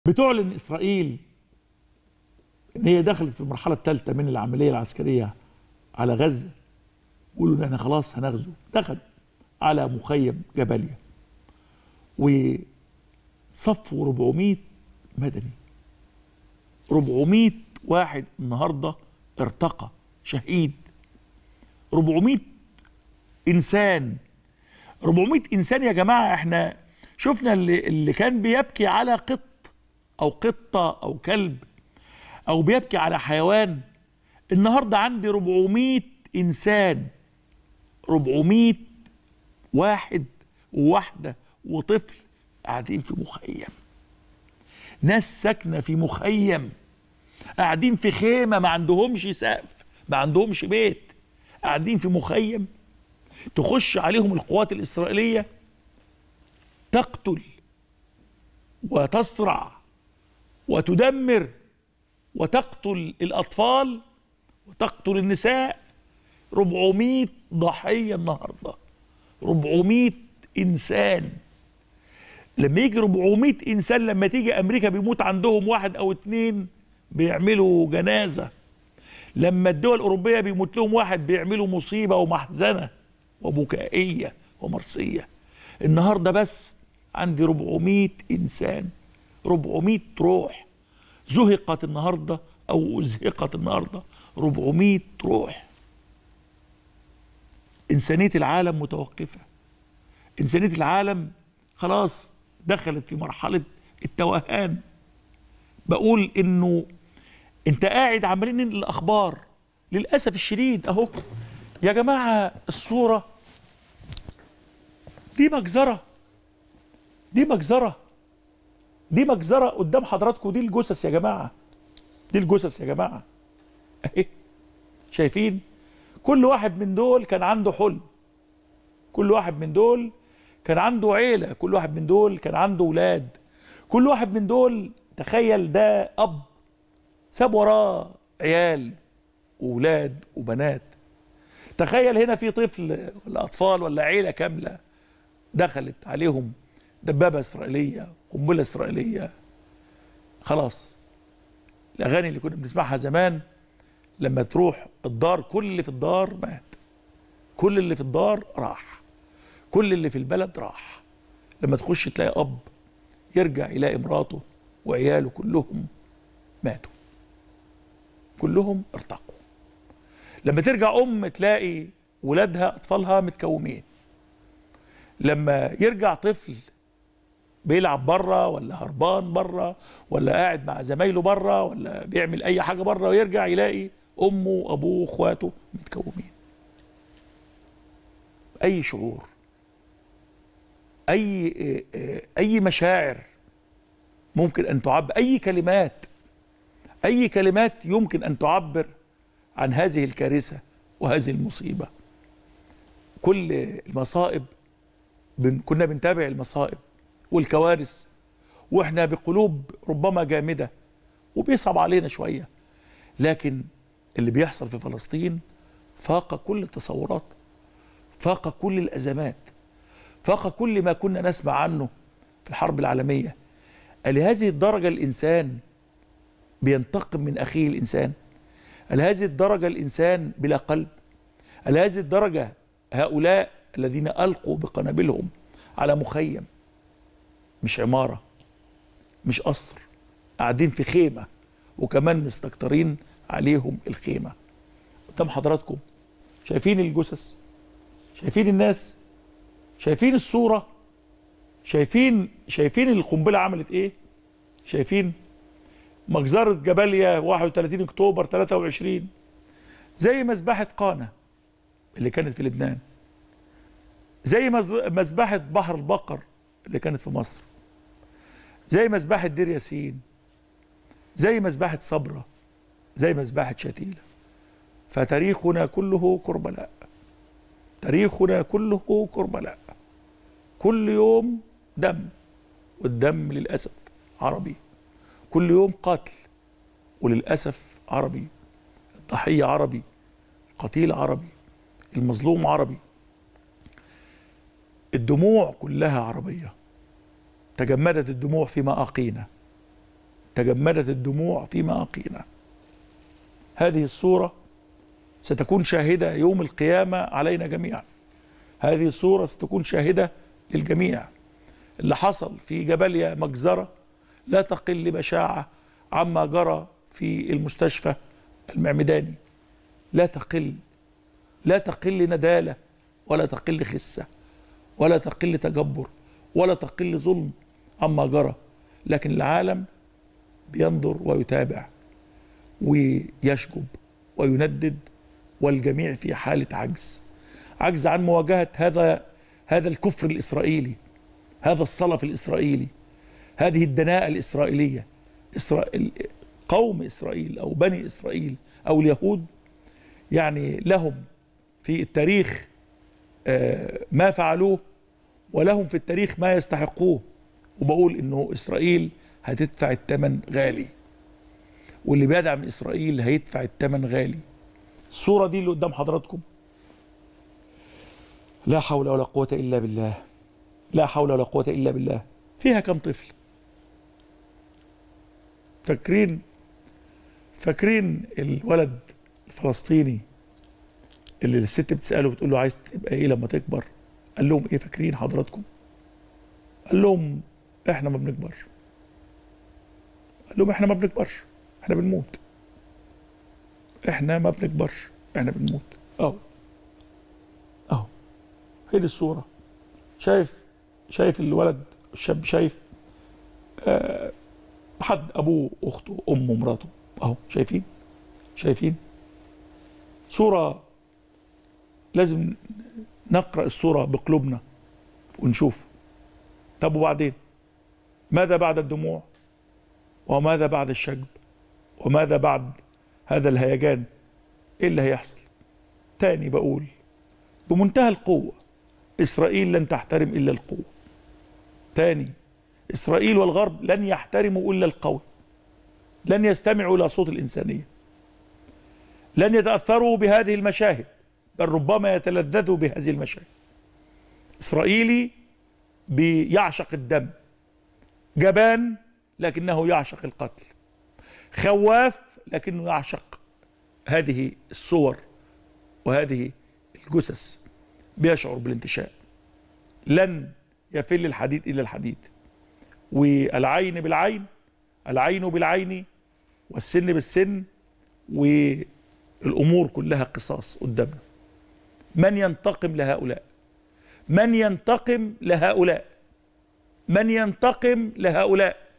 بتعلن اسرائيل ان هي دخلت في المرحله الثالثه من العمليه العسكريه على غزه بيقولوا ان احنا خلاص هنغزو دخل على مخيم جباليا وصفوا 400 مدني 400 واحد النهارده ارتقى شهيد 400 انسان 400 انسان يا جماعه احنا شفنا اللي, اللي كان بيبكي على قط او قطه او كلب او بيبكي على حيوان النهارده عندي 400 انسان 400 واحد وواحده وطفل قاعدين في مخيم ناس ساكنه في مخيم قاعدين في خيمه ما عندهمش سقف ما عندهمش بيت قاعدين في مخيم تخش عليهم القوات الاسرائيليه تقتل وتصرع وتدمر وتقتل الاطفال وتقتل النساء 400 ضحيه النهارده 400 انسان لما يجي 400 انسان لما تيجي امريكا بيموت عندهم واحد او اتنين بيعملوا جنازه لما الدول الاوروبيه بيموت لهم واحد بيعملوا مصيبه ومحزنه وبكائيه ومرسيه النهارده بس عندي 400 انسان 400 روح زهقت النهارده او ازهقت النهارده 400 روح انسانيه العالم متوقفه انسانيه العالم خلاص دخلت في مرحله التوهان بقول انه انت قاعد عمالين ننقل الاخبار للاسف الشديد اهو يا جماعه الصوره دي مجزره دي مجزره دي مجزره قدام حضراتكم دي الجثث يا جماعه دي الجثث يا جماعه اهي شايفين كل واحد من دول كان عنده حلم كل واحد من دول كان عنده عيله كل واحد من دول كان عنده ولاد كل واحد من دول تخيل ده اب ساب وراه عيال وولاد وبنات تخيل هنا في طفل ولا اطفال ولا عيله كامله دخلت عليهم دبابه اسرائيليه قنبله اسرائيليه خلاص الاغاني اللي كنا بنسمعها زمان لما تروح الدار كل اللي في الدار مات كل اللي في الدار راح كل اللي في البلد راح لما تخش تلاقي اب يرجع يلاقي مراته وعياله كلهم ماتوا كلهم ارتقوا لما ترجع ام تلاقي ولادها اطفالها متكومين لما يرجع طفل بيلعب بره ولا هربان بره ولا قاعد مع زمايله بره ولا بيعمل اي حاجه بره ويرجع يلاقي امه وابوه واخواته متكومين اي شعور اي اي مشاعر ممكن ان تعبر اي كلمات اي كلمات يمكن ان تعبر عن هذه الكارثه وهذه المصيبه كل المصائب بن كنا بنتابع المصائب والكوارث واحنا بقلوب ربما جامده وبيصعب علينا شويه لكن اللي بيحصل في فلسطين فاق كل التصورات فاق كل الازمات فاق كل ما كنا نسمع عنه في الحرب العالميه لهذه الدرجه الانسان بينتقم من اخيه الانسان لهذه الدرجه الانسان بلا قلب لهذه الدرجه هؤلاء الذين القوا بقنابلهم على مخيم مش عماره مش قصر قاعدين في خيمه وكمان مستكترين عليهم الخيمه قدام حضراتكم شايفين الجثث شايفين الناس شايفين الصوره شايفين شايفين القنبله عملت ايه شايفين مجزرة جباليا 31 اكتوبر 23 زي مذبحة قانا اللي كانت في لبنان زي مذبحة بحر البقر اللي كانت في مصر زي مذبحة دير ياسين زي مذبحة صبرة زي مذبحة شتيلة فتاريخنا كله كربلاء تاريخنا كله كربلاء كل يوم دم والدم للأسف عربي كل يوم قتل وللأسف عربي الضحية عربي القتيل عربي المظلوم عربي الدموع كلها عربية تجمدت الدموع في مآقينا تجمدت الدموع في مآقينا هذه الصورة ستكون شاهدة يوم القيامة علينا جميعا هذه الصورة ستكون شاهدة للجميع اللي حصل في جبليا مجزرة لا تقل بشاعة عما جرى في المستشفى المعمداني لا تقل لا تقل ندالة ولا تقل خسة ولا تقل تجبر ولا تقل ظلم عما جرى لكن العالم بينظر ويتابع ويشجب ويندد والجميع في حالة عجز عجز عن مواجهة هذا هذا الكفر الإسرائيلي هذا الصلف الإسرائيلي هذه الدناءة الإسرائيلية إسرائيل قوم إسرائيل أو بني إسرائيل أو اليهود يعني لهم في التاريخ آه، ما فعلوه ولهم في التاريخ ما يستحقوه وبقول انه اسرائيل هتدفع الثمن غالي واللي بيدعم اسرائيل هيدفع الثمن غالي الصوره دي اللي قدام حضراتكم لا حول ولا قوه الا بالله لا حول ولا قوه الا بالله فيها كم طفل فاكرين فاكرين الولد الفلسطيني اللي الست بتساله بتقول له عايز تبقى ايه لما تكبر قال لهم ايه فاكرين حضراتكم قال لهم احنا ما بنكبرش قال لهم احنا ما بنكبرش احنا بنموت احنا ما بنكبرش احنا بنموت اهو اهو هي دي الصوره شايف شايف الولد الشاب شايف آه حد ابوه اخته امه مراته اهو شايفين شايفين صوره لازم نقرا الصوره بقلوبنا ونشوف طب وبعدين ماذا بعد الدموع وماذا بعد الشجب وماذا بعد هذا الهيجان ايه اللي هيحصل تاني بقول بمنتهى القوة إسرائيل لن تحترم إلا القوة تاني إسرائيل والغرب لن يحترموا إلا القوي لن يستمعوا إلى صوت الإنسانية لن يتأثروا بهذه المشاهد بل ربما يتلذذوا بهذه المشاهد إسرائيلي بيعشق الدم جبان لكنه يعشق القتل خواف لكنه يعشق هذه الصور وهذه الجثث بيشعر بالانتشاء لن يفل الحديد الا الحديد والعين بالعين العين بالعين والسن بالسن والامور كلها قصاص قدامنا من ينتقم لهؤلاء من ينتقم لهؤلاء من ينتقم لهؤلاء